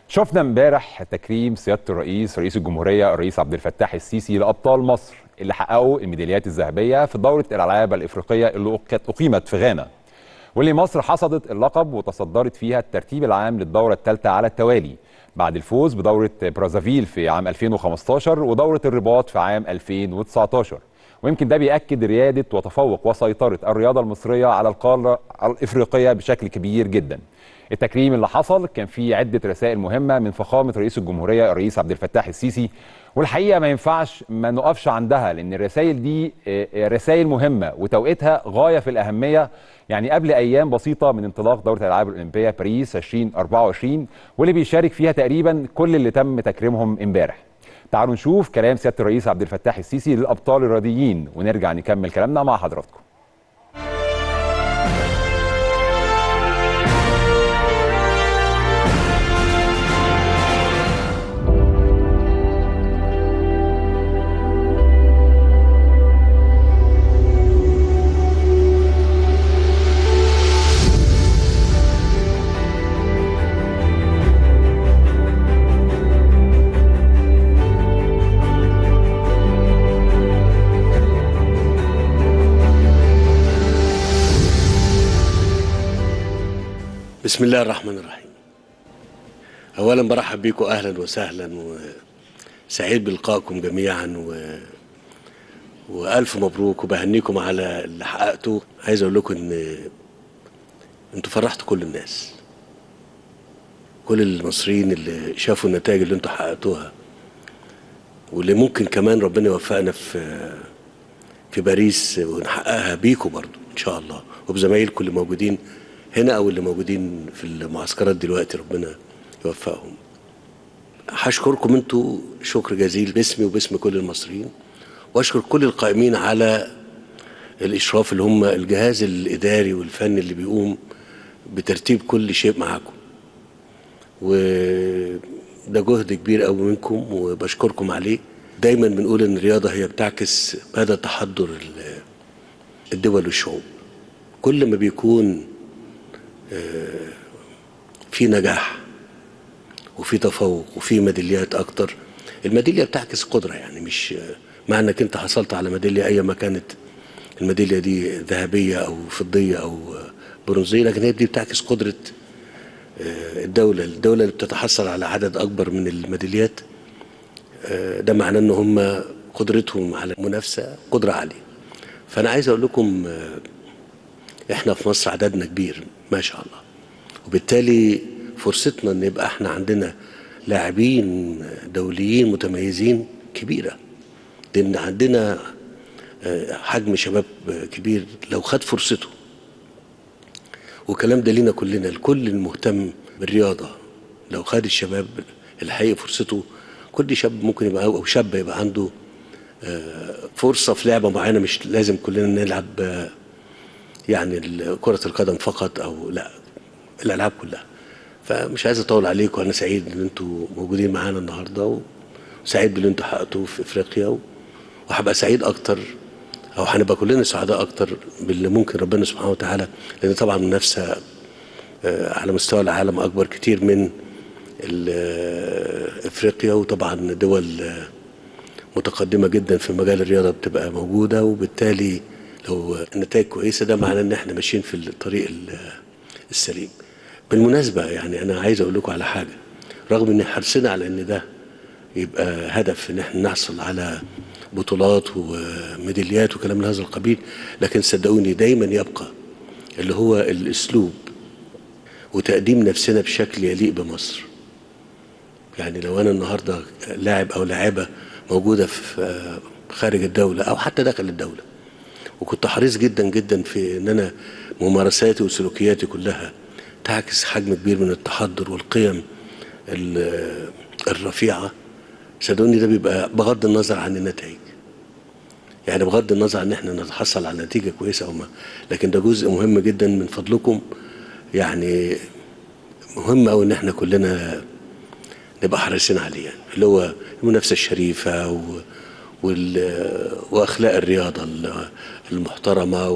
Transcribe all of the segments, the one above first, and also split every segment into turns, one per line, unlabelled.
شفنا امبارح تكريم سياده الرئيس رئيس الجمهوريه الرئيس عبد الفتاح السيسي لابطال مصر اللي حققوا الميداليات الذهبيه في دوره الالعاب الافريقيه اللي كانت اقيمت في غانا واللي مصر حصدت اللقب وتصدرت فيها الترتيب العام للدوره الثالثه على التوالي بعد الفوز بدوره برازافيل في عام 2015 ودوره الرباط في عام 2019 ويمكن ده بيأكد رياده وتفوق وسيطره الرياضه المصريه على القاره الافريقيه بشكل كبير جدا التكريم اللي حصل كان فيه عده رسائل مهمه من فخامه رئيس الجمهوريه الرئيس عبد الفتاح السيسي والحقيقه ما ينفعش ما نقفش عندها لان الرسائل دي رسائل مهمه وتوقيتها غايه في الاهميه يعني قبل ايام بسيطه من انطلاق دوره الالعاب الاولمبيه باريس 2024 واللي بيشارك فيها تقريبا كل اللي تم تكريمهم امبارح تعالوا نشوف كلام سياده الرئيس عبد الفتاح السيسي للابطال الرياضيين ونرجع نكمل كلامنا مع حضراتكم
بسم الله الرحمن الرحيم اولا برحب بيكم اهلا وسهلا وسعيد بلقائكم جميعا و... والف مبروك وبهنيكم على اللي حققتوه عايز اقول لكم ان انتوا فرحتوا كل الناس كل المصريين اللي شافوا النتائج اللي انتوا حققتوها واللي ممكن كمان ربنا يوفقنا في في باريس ونحققها بيكم برضو ان شاء الله وبزمايلكم اللي موجودين هنا او اللي موجودين في المعسكرات دلوقتي ربنا يوفقهم هشكركم انتوا شكر جزيل باسمي وباسم كل المصريين واشكر كل القائمين على الاشراف اللي هم الجهاز الاداري والفني اللي بيقوم بترتيب كل شيء معاكم وده جهد كبير قوي منكم وبشكركم عليه دايما بنقول ان الرياضه هي بتعكس مدى تحضر الدول والشعوب كل ما بيكون في نجاح وفي تفوق وفي ميداليات اكتر الميداليه بتعكس قدره يعني مش معنى انك انت حصلت على ميداليه اي ما كانت الميداليه دي ذهبيه او فضيه او برونزيه لكن هي دي بتعكس قدره الدوله الدوله اللي بتتحصل على عدد اكبر من الميداليات ده معناه ان هم قدرتهم على المنافسه قدره عاليه فانا عايز اقول لكم احنا في مصر عددنا كبير ما شاء الله وبالتالي فرصتنا ان يبقى احنا عندنا لاعبين دوليين متميزين كبيره لان عندنا حجم شباب كبير لو خد فرصته والكلام ده لينا كلنا الكل المهتم بالرياضه لو خد الشباب الحقيقي فرصته كل شاب ممكن يبقى او شاب يبقى عنده فرصه في لعبه معينه مش لازم كلنا نلعب يعني كرة القدم فقط أو لا الألعاب كلها فمش عايز أطول عليكم أنا سعيد إن أنتوا موجودين معانا النهاردة وسعيد باللي أنتوا حققتوه في إفريقيا وهبقى سعيد أكتر أو هنبقى كلنا سعداء أكتر باللي ممكن ربنا سبحانه وتعالى لأن طبعا المنافسة على مستوى العالم أكبر كتير من إفريقيا وطبعا دول متقدمة جدا في مجال الرياضة بتبقى موجودة وبالتالي لو النتائج كويسه ده معناه ان احنا ماشيين في الطريق السليم بالمناسبه يعني انا عايز اقول لكم على حاجه رغم ان حرصنا على ان ده يبقى هدف ان احنا نحصل على بطولات وميداليات وكلام من هذا القبيل لكن صدقوني دايما يبقى اللي هو الاسلوب وتقديم نفسنا بشكل يليق بمصر يعني لو انا النهارده لاعب او لاعبه موجوده في خارج الدوله او حتى داخل الدوله وكنت حريص جدا جدا في ان انا ممارساتي وسلوكياتي كلها تعكس حجم كبير من التحضر والقيم الرفيعه صدقوني ده بيبقى بغض النظر عن النتائج يعني بغض النظر عن ان احنا نتحصل على نتيجه كويسه او ما لكن ده جزء مهم جدا من فضلكم يعني مهم قوي ان احنا كلنا نبقى حريصين عليه يعني اللي هو المنافسه الشريفه و واخلاق الرياضه المحترمه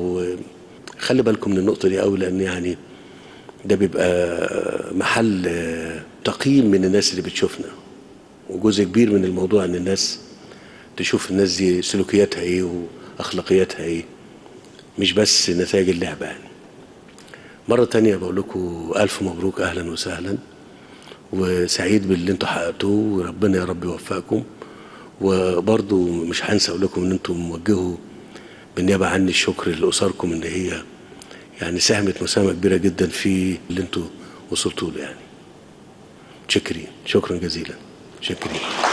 وخلي بالكم من النقطه دي قوي لان يعني ده بيبقى محل تقييم من الناس اللي بتشوفنا وجزء كبير من الموضوع ان الناس تشوف الناس دي سلوكياتها ايه واخلاقياتها ايه مش بس نتائج اللعبه يعني مرة تانية بقول لكم ألف مبروك أهلا وسهلا وسعيد باللي انتوا حققتوه وربنا يا رب يوفقكم وبرضو مش هنسى أقول لكم إن انتوا موجهوا بالنيابة عني الشكر لأسركم إن هي يعني ساهمت مساهمة كبيرة جدا في اللي انتوا وصلتوا له يعني متشكرين شكرا جزيلا شكرين